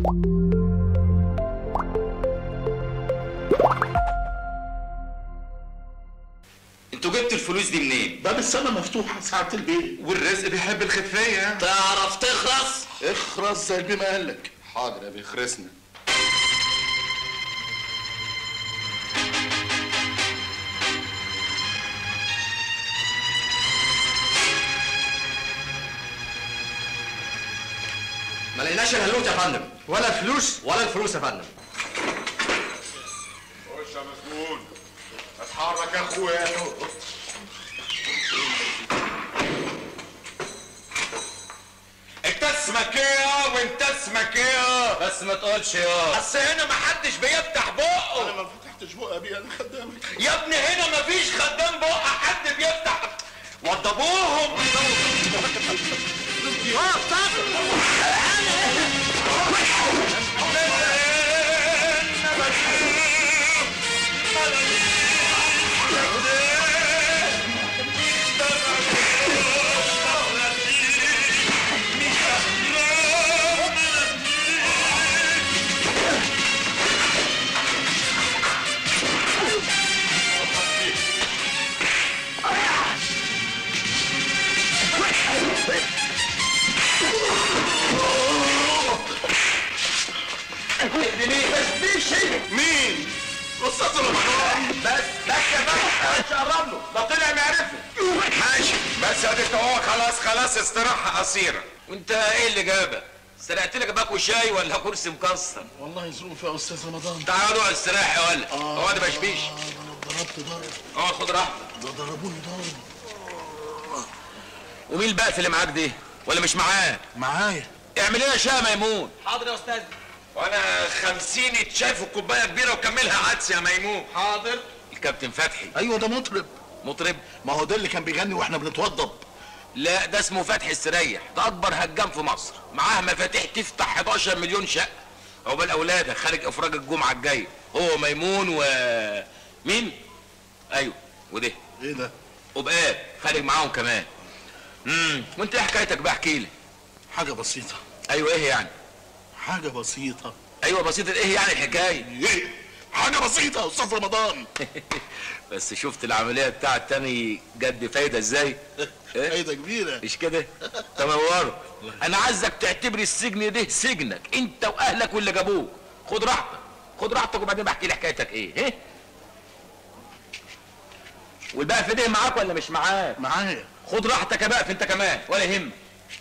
انتوا جبتوا الفلوس دي منين؟ باب السما مفتوح ساعة البيت والرزق بيحب الخفية تعرف تخرس اخرس زي البيه ما قال لك حاضر يا بيخرسنا ما لقيناش الهلوت يا فندم ولا الفلوس ولا الفلوس يا فندم خش يا مسجون اتحرك يا اخويا انت اسمك ايه وانت اسمك ايه بس ما تقولش يا بس هنا محدش بيفتح انا بقه ما فتحتش بقى بيه انا خدامك يا ابني هنا مفيش خدام بقه حد بيفتح وضبوهم مين؟ استاذ رمضان بس بس يا باشا مش قرب له ده طلع معرفه ماشي بس ادي هو خلاص خلاص استراحه قصيره وانت ايه اللي جابك سرقت لك باكو شاي ولا كرسي مكسر والله ظروف يا استاذ رمضان تعال اقعد استريح يا ولد اقعد ما بشبيش آه، ده انا ضربت ضرب اقعد خد راحتك ده ضربوني ضرب ومين البقف اللي معاك دي ولا مش معاه معايا اعمل لنا شاي ميمون حاضر يا استاذ وانا خمسين شاي في كوبايه كبيره وكملها عدس يا ميمون حاضر الكابتن فتحي ايوه ده مطرب مطرب ما هو ده اللي كان بيغني واحنا بنتوضب لا ده اسمه فتحي السريح ده اكبر هجام في مصر معاه مفاتيح تفتح 11 مليون شقه عقبال اولادك خارج افراج الجمعه الجايه هو ميمون و مين ايوه وده ايه ده؟ وبقاب خارج معاهم كمان امم وانت ايه حكايتك بقى احكي لي حاجة بسيطة ايوه ايه يعني حاجة بسيطة ايوه بسيطه ايه يعني الحكايه ايه؟ حاجة بسيطة يا استاذ رمضان بس شفت العمليه بتاعت تاني جد فايده ازاي ايه فايدة كبيرة مش كده تنوروا انا عايزك تعتبر السجن ده سجنك انت واهلك واللي جابوك خد راحتك خد راحتك وبعدين بحكي لي حكايتك ايه ايه والبقى في ده معاك ولا مش معاك معايا خد راحتك يا بقى انت كمان ولا يهمك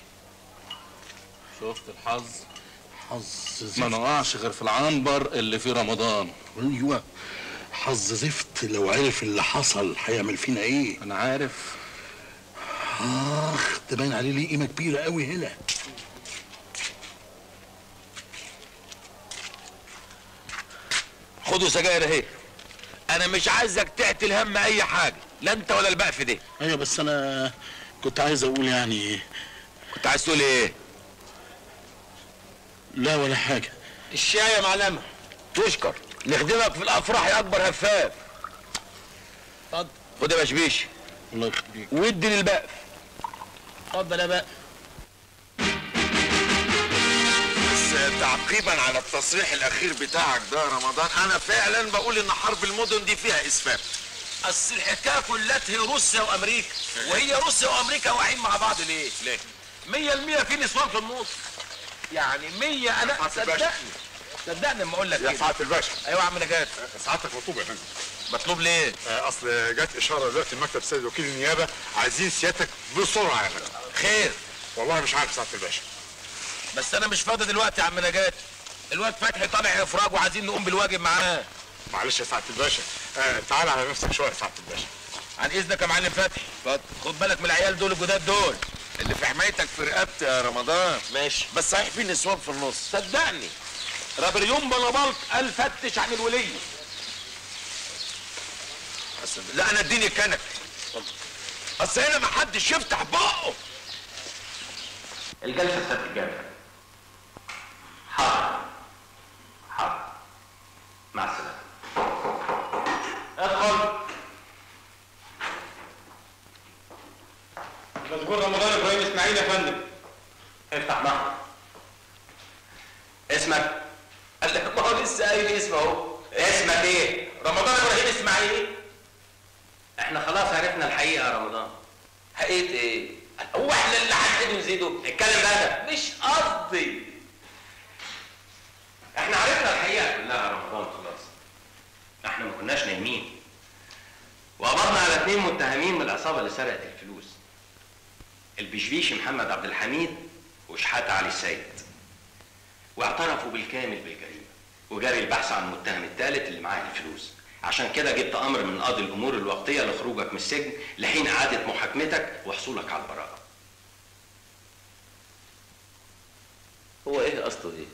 شفت الحظ حظ ما زفت نقعش غير في العنبر اللي في رمضان ايوه حظ زفت لو عرف اللي حصل هيعمل فينا ايه انا عارف اخ ده باين عليه ليه قيمة كبيرة قوي هنا خدوا سجاير اهي انا مش عايزك تعتل هم اي حاجه لا انت ولا البقى في ده ايوه بس انا كنت عايز اقول يعني كنت عايز تقول ايه لا ولا حاجة الشاي يا معلمه تشكر نخدمك في الافراح يا اكبر هفاف اتفضل خد يا بشبيش الله يخليك وادي للبقى اتفضل يا بقى بس تعقيبا على التصريح الاخير بتاعك ده يا رمضان انا فعلا بقول ان حرب المدن دي فيها اسفاف اصل الحكايه كلها هي روسيا وامريكا وهي روسيا وامريكا واقعين مع بعض ليه؟ ليه؟ 100% في نسوان في النص يعني 100 انا سعادة الباشا. صدقني صدقني لما اقول لك يا كده سعاده الباشا ايوه يا عم نجاة سعادتك مطلوب يا فندم مطلوب ليه؟ آه، اصل جت اشاره دلوقتي من مكتب سيد وكيل النيابه عايزين سيادتك بسرعه يا فندم خير والله مش عارف سعاده الباشا بس انا مش فاضي دلوقتي يا عم نجاة الواد فتحي طالع افراج وعايزين نقوم بالواجب معاه معلش يا سعاده الباشا آه تعال على نفسك شويه يا سعاده الباشا عن اذنك يا معلم فتحي اتفضل خد بالك من العيال دول الجداد دول اللي في حمايتك في رقبتي يا رمضان ماشي بس صحيح في نسوان في النص صدقني رابريون بلبلط قال فتش عن الوليه لا انا اديني كنك اصل هنا ما حدش يفتح بقه الجلسة ستتجدد حاضر حاضر مع السلامة ادخل مذكور رمضان ابراهيم اسماعيل يا فندم افتح بقى اسمك قال لك ما هو لسه قايل اسمه اهو اسمك ايه رمضان ابراهيم اسماعيل احنا خلاص عرفنا الحقيقه يا رمضان حقيقة ايه هو احنا اللي هنزيد ونزيده اتكلم بقى مش قصدي احنا عرفنا الحقيقه كلها يا رمضان خلاص احنا ما كناش نايمين وقبضنا على اثنين متهمين من العصابه اللي سرقت الفلوس البشبيشي محمد عبد الحميد وشحاته علي السيد واعترفوا بالكامل بالجريمه وجري البحث عن المتهم الثالث اللي معاه الفلوس عشان كده جبت امر من قاضي الامور الوقتيه لخروجك من السجن لحين اعاده محاكمتك وحصولك على البراءه هو ايه قصده ايه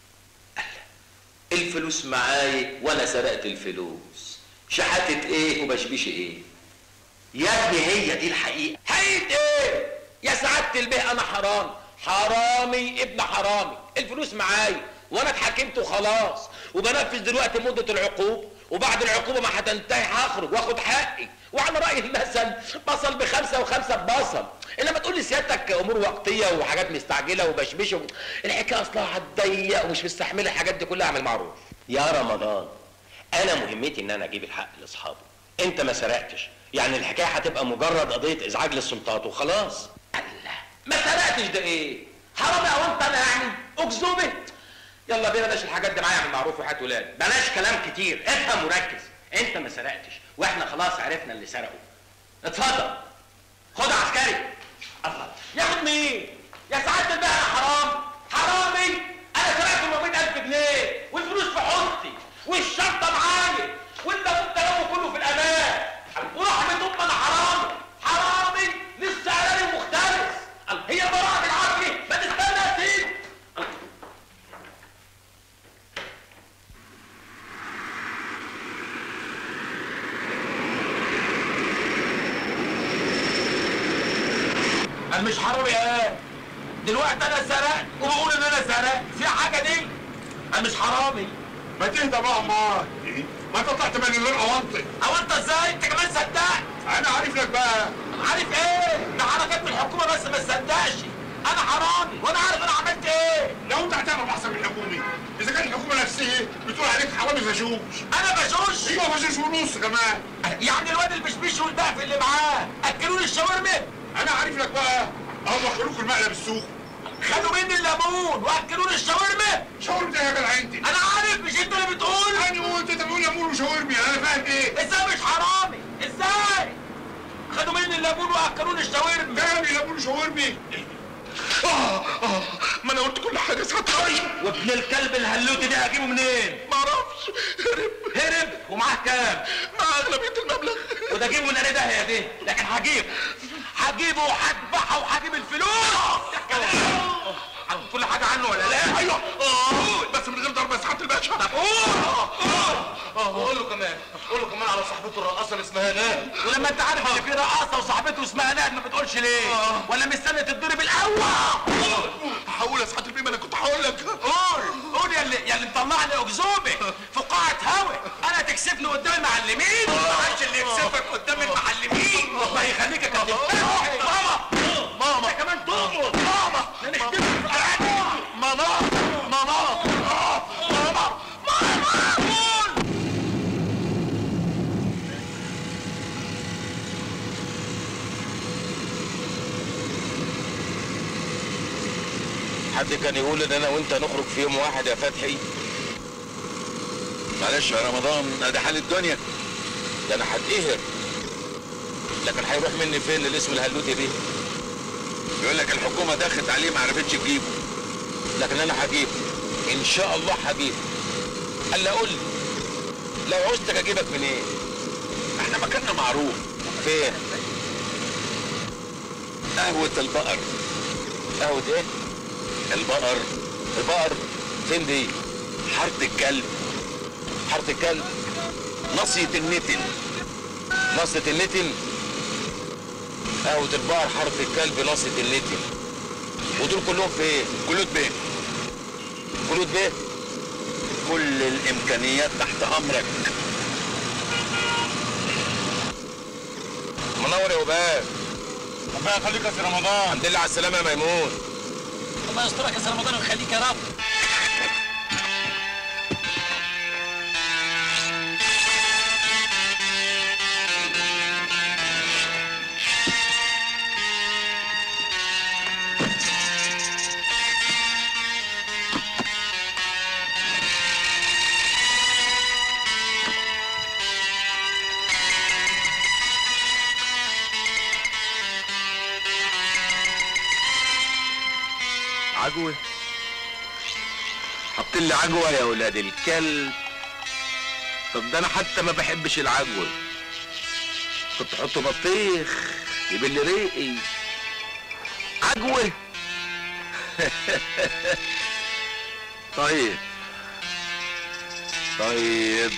قال الفلوس معايا وانا سرقت الفلوس شحاتة ايه وبشبيش ايه يا ابني هي دي الحقيقه حقيقة ايه يا سعادة البيه انا حرامي حرامي ابن حرامي الفلوس معايا وانا اتحكمت وخلاص وبنفذ دلوقتي مدة العقوبة وبعد العقوبة ما هتنتهي هخرج واخد حقي وعلى رأي المثل بصل بخمسة وخمسة ببصل انما تقول لي سيادتك امور وقتية وحاجات مستعجلة وبشبشة الحكاية اصلها هتضيق ومش مستحملة الحاجات دي كلها اعمل معروف يا رمضان انا مهمتي ان انا اجيب الحق لاصحابه انت ما سرقتش يعني الحكايه هتبقى مجرد قضيه ازعاج للسلطات وخلاص الله ما سرقتش ده ايه حرامي او انت انا يعني اكذوبه يلا بينا بلاش الحاجات دي معايا اعمل معروف وحياة ولاد بلاش كلام كتير افهم وركز انت ما سرقتش واحنا خلاص عرفنا اللي سرقه اتفضل خد عسكري الله ياخد مين؟ يا سعادة البيه انا حرام حرامي انا سرقت 400000 جنيه والفلوس في حوضتي والشنطه معايا وانت والكلام كله في الامان ورحمة ام انا حرامي حرامي لسه اعلاني مختلف هي براءة بالعافية ما تستنى يا سيدي انا مش حرامي ايه دلوقتي انا سرقت وبقول ان انا سرقت في حاجه دي انا مش حرامي ما تهدى بقى امال ما انت طلعت من غير اوانطي او انت ازاي انت كمان صدقت انا عارف لك بقى عارف ايه ده حركات من الحكومه بس ما تصدقش انا حرامي وانا عارف انا عملت ايه لو انت هتعرف احسن من الحكومه اذا كانت الحكومه نفسها بتقول عليك حرامي فشوش انا بشوش ايوه فشوش ونص كمان يعني الواد البشبيش والبقف اللي معاه اكلوني الشاورما انا عارف لك بقى اهو دخلوك المقلب السوق خدوا مني الليمون واكلوني الشاورما شاورما ايه يا جدع انت انا عارف مش انت اللي بتقول انا وانت تقول يا مول وشاورمي انا فاهم ايه ازاي مش حرامي ازاي خدوا مني الليمون واكلوني الشاورما تاني لا مول وشاورمي اه اه ما انا قلت كل حاجه ساعتها وابن الكلب الهلوتي ده هجيبه منين ما اعرفش هرب هرب ومعاه كام مع اغلبيه المبلغ وده اجيبه من انا ده دي لكن هجيبه هجيبه وهذبحه وهجيب الفلوس عارف كل حاجه عنه ولا لا ايوه اه بس من غير ضرب يا سعاده الباشا طب قول قول قول له كمان قول له كمان على صاحبته الرقاصه اللي اسمها ناد ولما انت عارف ان في رقاصه وصاحبته اسمها ناد ما بتقولش ليه ولا مستني تتضرب الاول هقول يا سعاده البيه ما انا كنت هقول لك قول قول يا اللي يا اللي مطلعني اكذوبه في قاعه هوا انا تكسفني قدام المعلمين ما عادش اللي يكسفك قدام المعلمين الله يخليك يا كابتن ماما ماما انت كمان تقبض ماما نختم في القعده ماما ماما آه، ماما ماما قول حد كان يقول ان انا وانت نخرج في يوم واحد يا فتحي معلش يا رمضان ده حال الدنيا ده انا هتقهر لكن هيروح مني فين الاسم الهلوتي دي بيقول لك الحكومه دخلت عليه ما عرفتش تجيبه لكن انا هجيبه ان شاء الله هجيبه قال لي قول لي لو عوزتك اجيبك منين احنا مكاننا معروف فين قهوه البقر قهوة ايه البقر البقر فين دي حاره الكلب حارة الكلب ناصيه النتن ناصية النتن قهوة البقر حارة الكلب ناصية النتن ودول كلهم فين كلود بيه كلود بيه كل الامكانيات تحت امرك منور يا وباب ربنا يخليك يا سي رمضان الحمد لله على السلامة يا ميمون الله يسترك يا سي رمضان ويخليك يا رب عجوة حط لي عجوة يا ولاد الكلب طب ده انا حتى ما بحبش العجوة كنت احط بطيخ يبل ريقي عجوة طيب طيب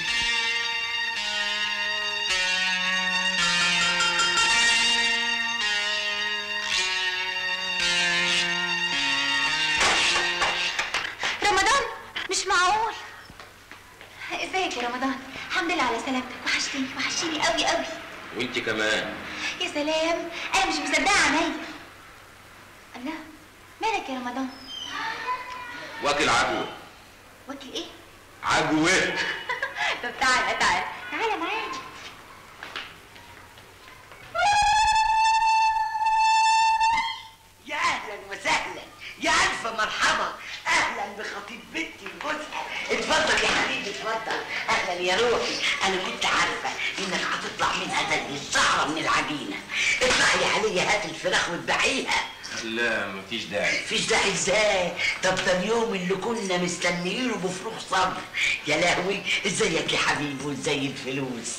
رمضان مش معقول ازيك يا رمضان الحمد لله على سلامتك وحشتني وحشتني قوي قوي وانت كمان يا سلام انا مش مصدقه عينيا الله مالك يا رمضان واكل عجوة واكل ايه عجوة طب تعالى تعالى تعالى معايا يا اهلا وسهلا يا الف مرحبا اهلا بخطيب بنتي وجوزها اتفضل يا حبيبي اتفضل اهلا يا روحي انا كنت عارفه انك هتطلع منها زي الشعره من العجينه اطلعي عليا هات الفراخ واتبعيها لا مفيش داعي مفيش داعي ازاي طب ده اليوم اللي كنا مستنيينه بفروغ صبر يا لهوي ازيك يا حبيبي وازاي الفلوس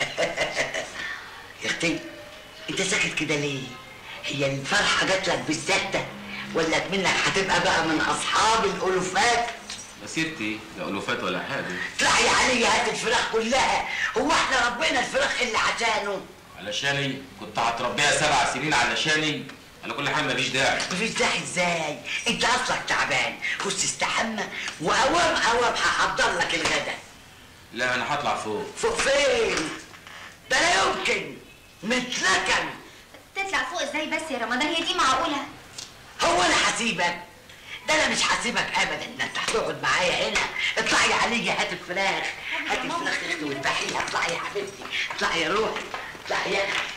يا اختي انت ساكت كده ليه هي الفرحه جات لك بالسته ولا منك هتبقى بقى من اصحاب الالوفات مسيرتي لا ألوفات ولا حاجة اطلعي عليا هات الفراخ كلها هو احنا ربنا الفراخ اللي عشانه علشاني كنت هتربيها سبع سنين علشاني على كل حال مفيش داعي مفيش داعي ازاي انت اصلك تعبان خش استحمى واوام اوام هحضر لك الغدا لا أنا هطلع فوق فوق فين ده لا يمكن متلكن تطلع فوق ازاي بس يا رمضان هي دي معقوله هو انا هسيبك ده انا مش هسيبك ابدا ده انت هتقعد معايا هنا اطلعي عليا هات الفراخ هات الفراخ يا اختي واذبحيها اطلعي يا حبيبتي اطلعي يا روحي اطلعي يا اختي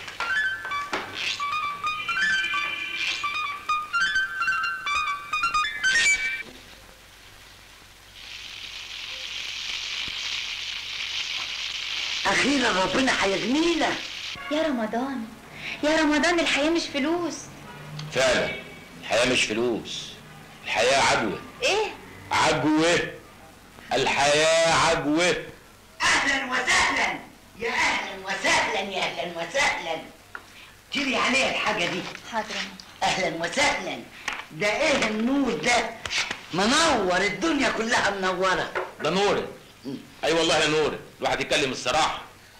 اخيرا ربنا هيغنينا يا رمضان يا رمضان الحياه مش فلوس فعلا الحياة مش فلوس الحياة عجوة ايه عجوة الحياة عجوة اهلا وسهلا يا اهلا وسهلا يا اهلا وسهلا تيجي عليها الحاجه دي حاضر يا ماما. اهلا وسهلا ده ايه النور ده منور الدنيا كلها منوره ده نورك اي والله يا نورك الواحد يتكلم الصراحة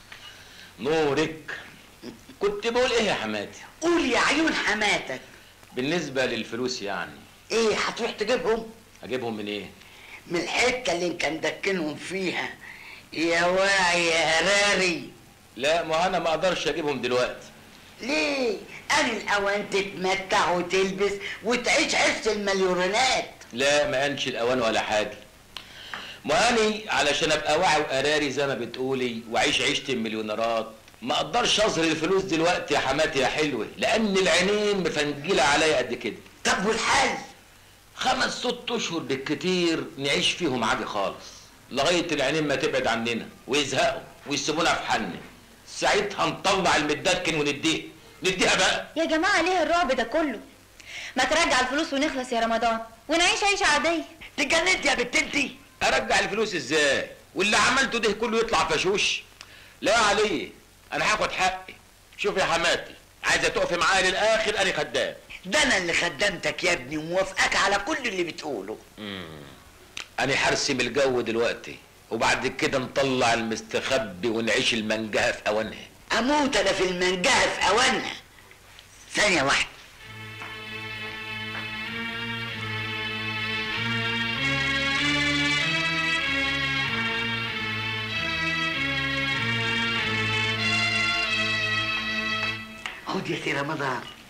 نورك كنت بقول ايه يا حماتي قول يا عيون حماتك بالنسبة للفلوس يعني ايه هتروح تجيبهم اجيبهم من ايه من الحته اللي انت مدكنهم فيها يا واعي يا هراري لا ما انا ما اقدرش اجيبهم دلوقتي ليه انا الاوان تتمتع وتلبس وتعيش عيشه المليونات لا ما انش الاوان ولا حاجة ما اني علشان ابقى واعي وقراري زي ما بتقولي واعيش عيشة المليونيرات ما اقدرش اظهر الفلوس دلوقتي يا حماتي يا حلوة لان العينين مفنجلة عليا قد كده طب والحل خمس ست اشهر بالكتير نعيش فيهم عادي خالص لغايه العينين ما تبعد عننا ويزهقوا ويسيبونا في حالنا ساعتها نطلع المدكن ونديه نديها بقى يا جماعه ليه الرعب ده كله ما ترجع الفلوس ونخلص يا رمضان ونعيش عيشه عاديه تجننت يا بنت انتي ارجع الفلوس ازاي واللي عملته ده كله يطلع فشوش لا عليه انا هاخد حقي شوف يا حماتي عايزه تقفي معايا للاخر انا خدام ده انا اللي خدمتك يا ابني وموافقك على كل اللي بتقوله انا هرسم الجو دلوقتي وبعد كده نطلع المستخبي ونعيش المنجهه في اوانها اموت انا في المنجهه في اوانها ثانيه واحده خد يا سي رمضان